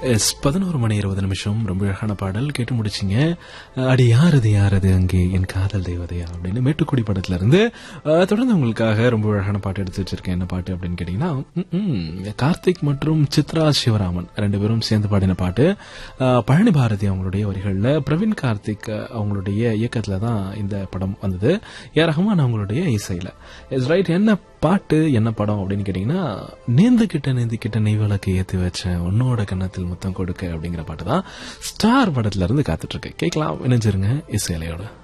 S பதினோரு மணி இருபது நிமிஷம் ரொம்ப அழகான பாடல் கேட்டு முடிச்சிங்க அடி யாரது யாரது அங்கே என் காதல் தேவதையா அப்படின்னு மேட்டுக்குடி படத்துல இருந்து அஹ், தொடர்ந்து உங்களுக்காக ரொம்ப அழகான பாட்டு எடுத்து வச்சிருக்கேன் என்ன பாட்டு அப்படின்னு கேட்டீங்கன்னா ம், ம், கார்த்திக் மற்றும் சித்ரா சிவராமன் ரெண்டு பேரும் சேர்ந்து பாடின பாட்டு அஹ், பழனி பாரதி அவங்களுடைய வரிகள்ல பிரவீன் கார்த்திக் அஹ், அவங்களுடைய இயக்கத்துல தான் இந்த படம் வந்தது ஏ ரஹ்மான் அவங்களுடைய இசையில இஸ் ரைட் என்ன பாட்டு என்ன படம் அப்படின்னு கேட்டீங்கன்னா நேந்துகிட்ட நேந்துகிட்ட நெய் விளக்கு ஏத்தி வச்சேன் உன்னோட கன்னத்தில் முத்தம் கொடுக்க அப்படிங்கிற பாட்டு தான் ஸ்டார் படத்துல இருந்து காத்துட்டு இருக்கு கேட்கலாம் இணைஞ்சிருங்க இசையிலையோட